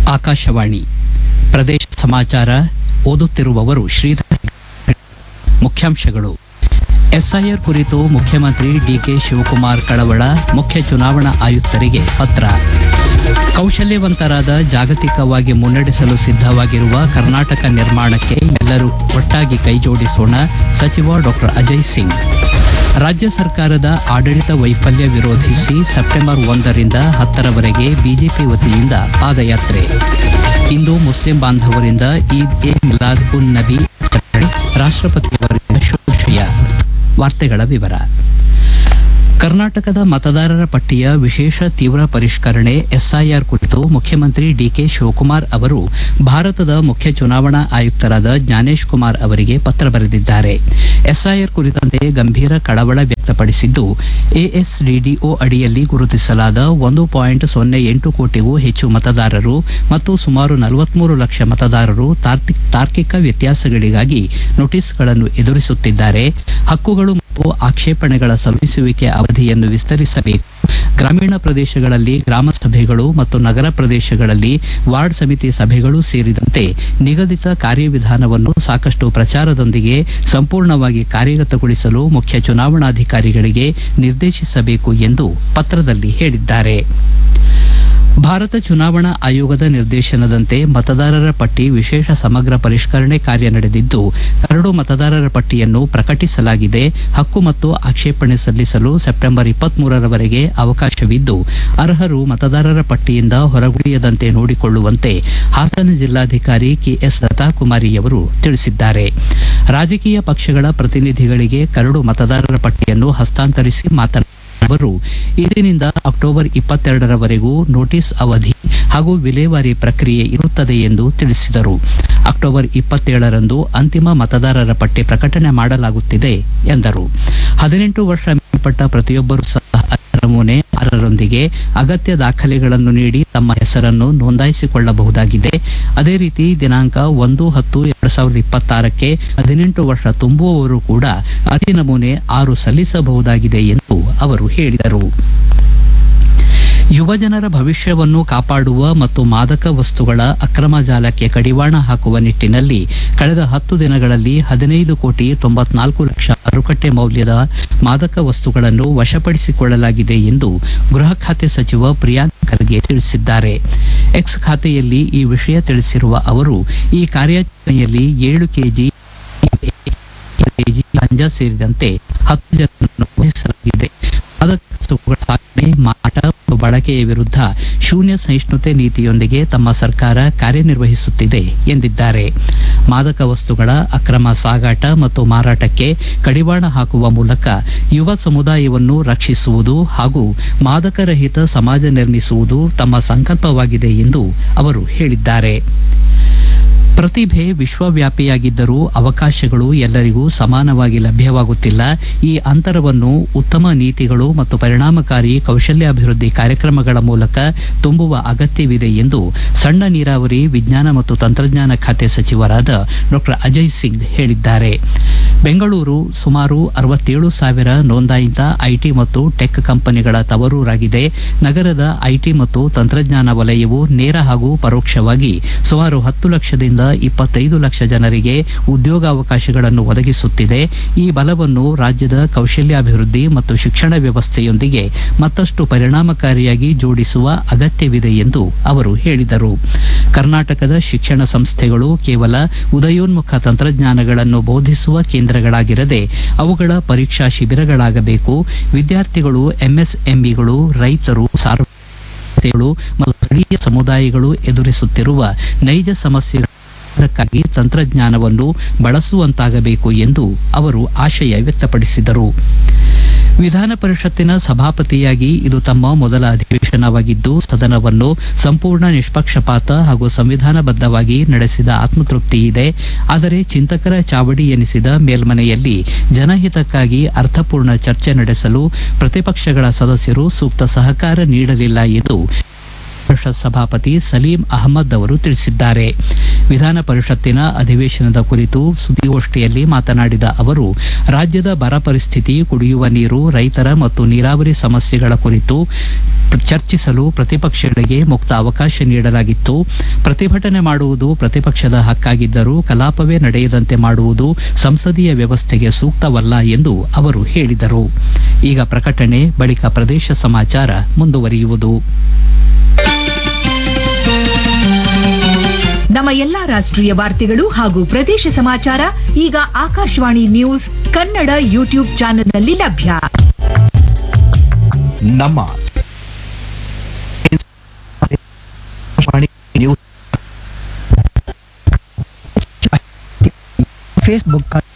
ಆಕಾಶವಾಣಿ ಪ್ರದೇಶ ಸಮಾಚಾರ ಓದುತ್ತಿರುವವರು ಶ್ರೀಧರ್ ಮುಖ್ಯಾಂಶಗಳು ಎಸ್ಐಆರ್ ಕುರಿತು ಮುಖ್ಯಮಂತ್ರಿ ಡಿಕೆ ಶಿವಕುಮಾರ್ ಕಳವಳ ಮುಖ್ಯ ಚುನಾವಣಾ ಆಯುಕ್ತರಿಗೆ ಪತ್ರ ಕೌಶಲ್ಯವಂತರಾದ ಜಾಗತಿಕವಾಗಿ ಮುನ್ನಡೆಸಲು ಸಿದ್ಧವಾಗಿರುವ ಕರ್ನಾಟಕ ನಿರ್ಮಾಣಕ್ಕೆ ಎಲ್ಲರೂ ಒಟ್ಟಾಗಿ ಕೈಜೋಡಿಸೋಣ ಸಚಿವ ಡಾಕ್ಟರ್ ಅಜಯ್ ಸಿಂಗ್ ರಾಜ್ಯ ಸರ್ಕಾರದ ಆಡಳಿತ ವೈಫಲ್ಯ ವಿರೋಧಿಸಿ ಸೆಪ್ಟೆಂಬರ್ ಒಂದರಿಂದ ಹತ್ತರವರೆಗೆ ಬಿಜೆಪಿ ವತಿಯಿಂದ ಪಾದಯಾತ್ರೆ ಇಂದು ಮುಸ್ಲಿಂ ಬಾಂಧವರಿಂದ ಈದ್ ಎ ಮಿಲಾದ್ ಉನ್ ನಬಿ ಆಚರಣೆ ರಾಷ್ಟ್ರಪತಿಯವರಿಂದ ಶುಭಾಶಯ ವಾರ್ತೆಗಳ ವಿವರ ಕರ್ನಾಟಕದ ಮತದಾರರ ಪಟ್ಟಿಯ ವಿಶೇಷ ತೀವ್ರ ಪರಿಷ್ಕರಣೆ ಎಸ್ಐಆರ್ ಕುರಿತು ಮುಖ್ಯಮಂತ್ರಿ ಡಿಕೆ ಶಿವಕುಮಾರ್ ಅವರು ಭಾರತದ ಮುಖ್ಯ ಚುನಾವಣಾ ಆಯುಕ್ತರಾದ ಜ್ಞಾನೇಶ್ ಕುಮಾರ್ ಅವರಿಗೆ ಪತ್ರ ಬರೆದಿದ್ದಾರೆ ಎಸ್ಐಆರ್ ಕುರಿತಂತೆ ಗಂಭೀರ ಕಳವಳ ವ್ಯಕ್ತಪಡಿಸಿದ್ದು ಎಎಸ್ಡಿಡಿಒ ಅಡಿಯಲ್ಲಿ ಗುರುತಿಸಲಾದ ಒಂದು ಪಾಯಿಂಟ್ ಸೊನ್ನೆ ಎಂಟು ಕೋಟಿಗೂ ಹೆಚ್ಚು ಮತದಾರರು ಮತ್ತು ಸುಮಾರು ನಲವತ್ಮೂರು ಲಕ್ಷ ಮತದಾರರು ತಾರ್ತಿ- ತಾರ್ಕಿಕ ವ್ಯತ್ಯಾಸಗಳಿಗಾಗಿ ನೋಟಿಸ್ಗಳನ್ನು ಎದುರಿಸುತ್ತಿದ್ದಾರೆ ಹಕ್ಕುಗಳು ಮತ್ತು ಆಕ್ಷೇಪಣೆಗಳ ಸಲ್ಲಿಸುವಿಕೆ ಅವಧಿಯನ್ನು ವಿಸ್ತರಿಸಬೇಕು ಗ್ರಾಮೀಣ ಪ್ರದೇಶಗಳಲ್ಲಿ ಗ್ರಾಮ ಸಭೆಗಳು ಮತ್ತು ನಗರ ಪ್ರದೇಶಗಳಲ್ಲಿ ವಾರ್ಡ್ ಸಮಿತಿ ಸಭೆಗಳು ಸೇರಿದಂತೆ ನಿಗದಿತ ಕಾರ್ಯವಿಧಾನವನ್ನು ಸಾಕಷ್ಟು ಪ್ರಚಾರದೊಂದಿಗೆ ಸಂಪೂರ್ಣವಾಗಿ ಕಾರ್ಯಗತಗೊಳಿಸಲು ಮುಖ್ಯ ಚುನಾವಣಾಧಿಕಾರಿಗಳಿಗೆ ನಿರ್ದೇಶಿಸಬೇಕು ಎಂದು ಪತ್ರದಲ್ಲಿ ಹೇಳಿದ್ದಾರೆ ಭಾರತ ಚುನಾವಣಾ ಆಯೋಗದ ನಿರ್ದೇಶನದಂತೆ ಮತದಾರರ ಪಟ್ಟಿ ವಿಶೇಷ ಸಮಗ್ರ ಪರಿಷ್ಕರಣೆ ಕಾರ್ಯ ನಡೆದಿದ್ದು ಕರಡು ಮತದಾರರ ಪಟ್ಟಿಯನ್ನು ಪ್ರಕಟಿಸಲಾಗಿದೆ ಹಕ್ಕು ಮತ್ತು ಆಕ್ಷೇಪಣೆ ಸಲ್ಲಿಸಲು ಸೆಪ್ಟೆಂಬರ್ ಇಪ್ಪತ್ಮೂರರವರೆಗೆ ಅವಕಾಶವಿದ್ದು ಅರ್ಹರು ಮತದಾರರ ಪಟ್ಟಿಯಿಂದ ಹೊರಗುಳಿಯದಂತೆ ನೋಡಿಕೊಳ್ಳುವಂತೆ ಹಾಸನ ಜಿಲ್ಲಾಧಿಕಾರಿ ಕೆಎಸ್ ಲತಾಕುಮಾರಿಯವರು ತಿಳಿಸಿದ್ದಾರೆ ರಾಜಕೀಯ ಪಕ್ಷಗಳ ಪ್ರತಿನಿಧಿಗಳಿಗೆ ಕರಡು ಮತದಾರರ ಪಟ್ಟಿಯನ್ನು ಹಸ್ತಾಂತರಿಸಿ ಮಾತನಾಡಿದ ಅವರು ಇಂದಿನಿಂದ ಅಕ್ಟೋಬರ್ ಇಪ್ಪತ್ತೆರಡರವರೆಗೂ ನೋಟಿಸ್ ಅವಧಿ ಹಾಗೂ ವಿಲೇವಾರಿ ಪ್ರಕ್ರಿಯೆ ಇರುತ್ತದೆ ಎಂದು ತಿಳಿಸಿದರು ಅಕ್ಟೋಬರ್ ಇಪ್ಪತ್ತೇಳರಂದು ಅಂತಿಮ ಮತದಾರರ ಪಟ್ಟಿ ಪ್ರಕಟಣೆ ಮಾಡಲಾಗುತ್ತಿದೆ ಎಂದರು ಹದಿನೆಂಟು ವರ್ಷ ಮೇಲ್ಪಟ್ಟ ಪ್ರತಿಯೊಬ್ಬರೂ ಸಹ ಅದರ ನಮೂನೆ ಆರರೊಂದಿಗೆ ಅಗತ್ಯ ದಾಖಲೆಗಳನ್ನು ನೀಡಿ ತಮ್ಮ ಹೆಸರನ್ನು ನೋಂದಾಯಿಸಿಕೊಳ್ಳಬಹುದಾಗಿದೆ ಅದೇ ರೀತಿ ದಿನಾಂಕ ಒಂದು ಹತ್ತು ಎರಡ್ ಸಾವಿರದ ಇಪ್ಪತ್ತಾರಕ್ಕೆ ಹದಿನೆಂಟು ವರ್ಷ ತುಂಬುವವರು ಕೂಡ ಅರ್ಜಿ ನಮೂನೆ ಆರು ಸಲ್ಲಿಸಬಹುದಾಗಿದೆ ಎಂದು ಅವರು ಹೇಳಿದರು ಯುವಜನರ ಭವಿಷ್ಯವನ್ನು ಕಾಪಾಡುವ ಮತ್ತು ಮಾದಕ ವಸ್ತುಗಳ ಅಕ್ರಮ ಜಾಲಕ್ಕೆ ಕಡಿವಾಣ ಹಾಕುವ ನಿಟ್ಟಿನಲ್ಲಿ ಕಳೆದ ಹತ್ತು ದಿನಗಳಲ್ಲಿ ಹದಿನೈದು ಕೋಟಿ ತೊಂಬತ್ನಾಲ್ಕು ಲಕ್ಷ ಮಾರುಕಟ್ಟೆ ಮೌಲ್ಯದ ಮಾದಕ ವಸ್ತುಗಳನ್ನು ವಶಪಡಿಸಿಕೊಳ್ಳಲಾಗಿದೆ ಎಂದು ಗೃಹ ಖಾತೆ ಸಚಿವ ಪ್ರಿಯಾಂಕ್ ಖರ್ಗೆ ತಿಳಿಸಿದ್ದಾರೆ ಎಕ್ಸ್ ಖಾತೆಯಲ್ಲಿ ಈ ವಿಷಯ ತಿಳಿಸಿರುವ ಅವರು ಈ ಕಾರ್ಯಾಚರಣೆಯಲ್ಲಿ ಏಳು ಕೆಜಿ ಕೆಜಿ ಗಾಂಜಾ ಸೇರಿದಂತೆ ಹತ್ತು ಜನರನ್ನು ಬಂಧಿಸಲಾಗಿದೆ ಮಾದಕ ವಸ್ತುಗಳ ಸಾಗಣೆ ಮಾರಾಟ ಮತ್ತು ಬಳಕೆಯ ವಿರುದ್ಧ ಶೂನ್ಯ ಸಹಿಷ್ಣುತೆ ನೀತಿಯೊಂದಿಗೆ ತಮ್ಮ ಸರ್ಕಾರ ಕಾರ್ಯನಿರ್ವಹಿಸುತ್ತಿದೆ ಎಂದಿದ್ದಾರೆ ಮಾದಕ ವಸ್ತುಗಳ ಅಕ್ರಮ ಸಾಗಾಟ ಮತ್ತು ಮಾರಾಟಕ್ಕೆ ಕಡಿವಾಣ ಹಾಕುವ ಮೂಲಕ ಯುವ ಸಮುದಾಯವನ್ನು ರಕ್ಷಿಸುವುದು ಹಾಗೂ ಮಾದಕರಹಿತ ಸಮಾಜ ನಿರ್ಮಿಸುವುದು ತಮ್ಮ ಸಂಕಲ್ಪವಾಗಿದೆ ಎಂದು ಅವರು ಹೇಳಿದ್ದಾರೆ ಪ್ರತಿಭೆ ವಿಶ್ವವ್ಯಾಪಿಯಾಗಿದ್ದರೂ ಅವಕಾಶಗಳು ಎಲ್ಲರಿಗೂ ಸಮಾನವಾಗಿ ಲಭ್ಯವಾಗುತ್ತಿಲ್ಲ ಈ ಅಂತರವನ್ನು ಉತ್ತಮ ನೀತಿಗಳು ಮತ್ತು ಪರಿಣಾಮಕಾರಿ ಕೌಶಲ್ಯಾಭಿವೃದ್ಧಿ ಕಾರ್ಯಕ್ರಮಗಳ ಮೂಲಕ ತುಂಬುವ ಅಗತ್ಯವಿದೆ ಎಂದು ಸಣ್ಣ ನೀರಾವರಿ ವಿಜ್ಞಾನ ಮತ್ತು ತಂತ್ರಜ್ಞಾನ ಖಾತೆ ಸಚಿವರಾದ ಡಾಕ್ಟರ್ ಅಜಯ್ ಸಿಂಗ್ ಹೇಳಿದ್ದಾರೆ ಬೆಂಗಳೂರು ಸುಮಾರು ಅರವತ್ತೇಳು ಸಾವಿರ ನೋಂದಾಯಿತ ಐಟಿ ಮತ್ತು ಟೆಕ್ ಕಂಪನಿಗಳ ತವರೂರಾಗಿದೆ ನಗರದ ಐಟಿ ಮತ್ತು ತಂತ್ರಜ್ಞಾನ ವಲಯವು ನೇರ ಹಾಗೂ ಪರೋಕ್ಷವಾಗಿ ಸುಮಾರು ಹತ್ತು ಲಕ್ಷದಿಂದ ಇಪ್ಪತ್ತೈದು ಲಕ್ಷ ಜನರಿಗೆ ಉದ್ಯೋಗಾವಕಾಶಗಳನ್ನು ಒದಗಿಸುತ್ತಿದೆ ಈ ಬಲವನ್ನು ರಾಜ್ಯದ ಕೌಶಲ್ಯಾಭಿವೃದ್ಧಿ ಮತ್ತು ಶಿಕ್ಷಣ ವ್ಯವಸ್ಥೆಯೊಂದಿಗೆ ಮತ್ತಷ್ಟು ಪರಿಣಾಮಕಾರಿಯಾಗಿ ಜೋಡಿಸುವ ಅಗತ್ಯವಿದೆ ಎಂದು ಅವರು ಹೇಳಿದರು ಕರ್ನಾಟಕದ ಶಿಕ್ಷಣ ಸಂಸ್ಥೆಗಳು ಕೇವಲ ಉದಯೋನ್ಮುಖ ತಂತ್ರಜ್ಞಾನಗಳನ್ನು ಬೋಧಿಸುವ ಕೇಂದ್ರಗಳಾಗಿರದೆ ಅವುಗಳ ಪರೀಕ್ಷಾ ಶಿಬಿರಗಳಾಗಬೇಕು ವಿದ್ಯಾರ್ಥಿಗಳು ಎಂಎಸ್ಎಂಇಗಳು ರೈತರು ಸಾರ್ವಜನಿಕರು ಮತ್ತು ಸ್ಥಳೀಯ ಸಮುದಾಯಗಳು ಎದುರಿಸುತ್ತಿರುವ ನೈಜ ಸಮಸ್ಯೆಗಳ ಪರಿಹಾರಕ್ಕಾಗಿ ತಂತ್ರಜ್ಞಾನವನ್ನು ಬಳಸುವಂತಾಗಬೇಕು ಎಂದು ಅವರು ಆಶಯ ವ್ಯಕ್ತಪಡಿಸಿದರು ವಿಧಾನ ಪರಿಷತ್ತಿನ ಸಭಾಪತಿಯಾಗಿ ಇದು ತಮ್ಮ ಮೊದಲ ಅಧಿವೇಶನವಾಗಿದ್ದು ಸದನವನ್ನು ಸಂಪೂರ್ಣ ನಿಷ್ಪಕ್ಷಪಾತ ಹಾಗೂ ಸಂವಿಧಾನಬದ್ಧವಾಗಿ ನಡೆಸಿದ ಆತ್ಮತೃಪ್ತಿ ಇದೆ ಆದರೆ ಚಿಂತಕರ ಚಾವಡಿ ಎನಿಸಿದ ಮೇಲ್ಮನೆಯಲ್ಲಿ ಜನಹಿತಕ್ಕಾಗಿ ಅರ್ಥಪೂರ್ಣ ಚರ್ಚೆ ನಡೆಸಲು ಪ್ರತಿಪಕ್ಷಗಳ ಸದಸ್ಯರು ಸೂಕ್ತ ಸಹಕಾರ ನೀಡಲಿಲ್ಲ ಎಂದು ಪರಿಷತ್ ಸಭಾಪತಿ ಸಲೀಂ ಅಹಮದ್ ಅವರು ತಿಳಿಸಿದ್ದಾರೆ ವಿಧಾನ ಪರಿಷತ್ತಿನ ಅಧಿವೇಶನದ ಕುರಿತು ಸುದ್ದಿಗೋಷ್ಠಿಯಲ್ಲಿ ಮಾತನಾಡಿದ ಅವರು ರಾಜ್ಯದ ಬರ ಪರಿಸ್ಥಿತಿ ಕುಡಿಯುವ ನೀರು ರೈತರ ಮತ್ತು ನೀರಾವರಿ ಸಮಸ್ಯೆಗಳ ಕುರಿತು ಚರ್ಚಿಸಲು ಪ್ರತಿಪಕ್ಷಗಳಿಗೆ ಮುಕ್ತ ಅವಕಾಶ ನೀಡಲಾಗಿತ್ತು ಪ್ರತಿಭಟನೆ ಮಾಡುವುದು ಪ್ರತಿಪಕ್ಷದ ಹಕ್ಕಾಗಿದ್ದರೂ ಕಲಾಪವೇ ನಡೆಯದಂತೆ ಮಾಡುವುದು ಸಂಸದೀಯ ವ್ಯವಸ್ಥೆಗೆ ಸೂಕ್ತವಲ್ಲ ಎಂದು ಅವರು ಹೇಳಿದರು ಈಗ ಪ್ರಕಟಣೆ ಬಳಿಕ ಪ್ರದೇಶ ಸಮಾಚಾರ ಮುಂದುವರಿಯುವುದು ನಮ್ಮ ಎಲ್ಲಾ ರಾಷ್ಟ್ರೀಯ ವಾರ್ತೆಗಳು ಹಾಗೂ ಪ್ರದೇಶ ಸಮಾಚಾರ ಈಗ ಆಕಾಶವಾಣಿ ನ್ಯೂಸ್ ಕನ್ನಡ ಯೂಟ್ಯೂಬ್ ಚಾನೆಲ್ನಲ್ಲಿ ಲಭ್ಯ ನಮ್ಮ ನ್ಯೂಸ್ ಫೇಸ್ಬುಕ್